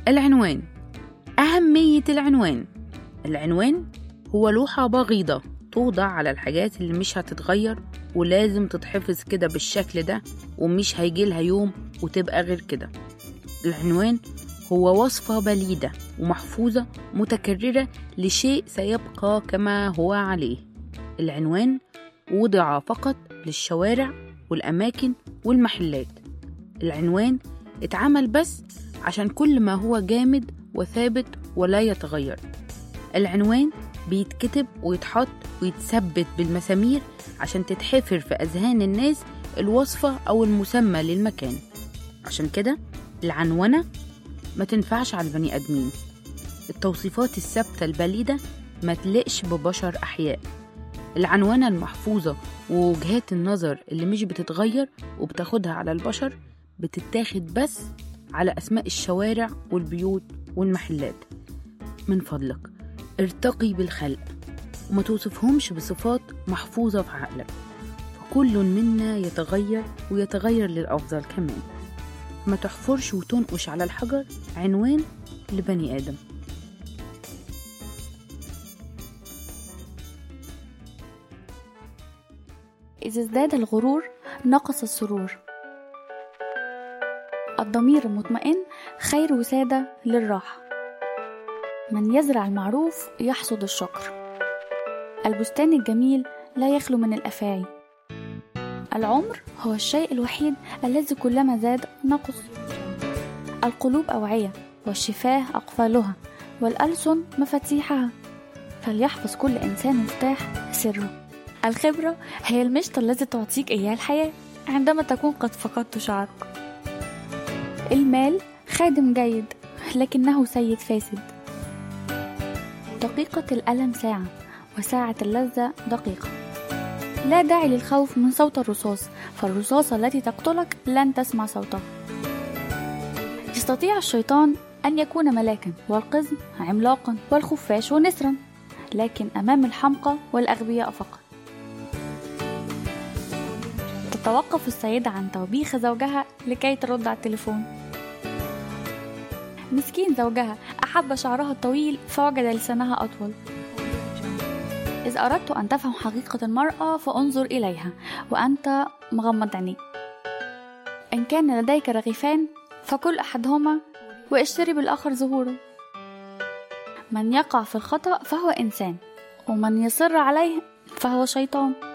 العنوان أهمية العنوان العنوان هو لوحة بغيضة توضع على الحاجات اللي مش هتتغير ولازم تتحفظ كده بالشكل ده ومش هيجيلها يوم وتبقى غير كده العنوان هو وصفة بليدة ومحفوظة متكررة لشيء سيبقى كما هو عليه العنوان وضع فقط للشوارع والأماكن والمحلات العنوان اتعمل بس عشان كل ما هو جامد وثابت ولا يتغير العنوان بيتكتب ويتحط ويتثبت بالمسامير عشان تتحفر في أذهان الناس الوصفة أو المسمى للمكان عشان كده العنونة ما تنفعش على البني آدمين التوصيفات الثابتة البليدة ما تلقش ببشر أحياء العنونة المحفوظة ووجهات النظر اللي مش بتتغير وبتاخدها على البشر بتتاخد بس على أسماء الشوارع والبيوت والمحلات من فضلك ارتقي بالخلق وما توصفهمش بصفات محفوظة في عقلك فكل منا يتغير ويتغير للأفضل كمان ما تحفرش وتنقش على الحجر عنوان لبني آدم إذا ازداد الغرور نقص السرور الضمير المطمئن خير وسادة للراحة من يزرع المعروف يحصد الشكر البستان الجميل لا يخلو من الأفاعي العمر هو الشيء الوحيد الذي كلما زاد نقص القلوب أوعية والشفاه أقفالها والألسن مفاتيحها فليحفظ كل إنسان مفتاح سره الخبرة هي المشط الذي تعطيك إياه الحياة عندما تكون قد فقدت شعرك المال خادم جيد لكنه سيد فاسد دقيقة الألم ساعة وساعة اللذة دقيقة لا داعي للخوف من صوت الرصاص فالرصاصة التي تقتلك لن تسمع صوتها يستطيع الشيطان أن يكون ملاكا والقزم عملاقا والخفاش نسرا لكن أمام الحمقى والأغبياء فقط تتوقف السيدة عن توبيخ زوجها لكي ترد على التليفون مسكين زوجها أحب شعرها الطويل فوجد لسانها أطول إذا أردت أن تفهم حقيقة المرأة فانظر إليها وأنت مغمض عينيك إن كان لديك رغيفان فكل أحدهما واشتري بالآخر زهورا من يقع في الخطأ فهو إنسان ومن يصر عليه فهو شيطان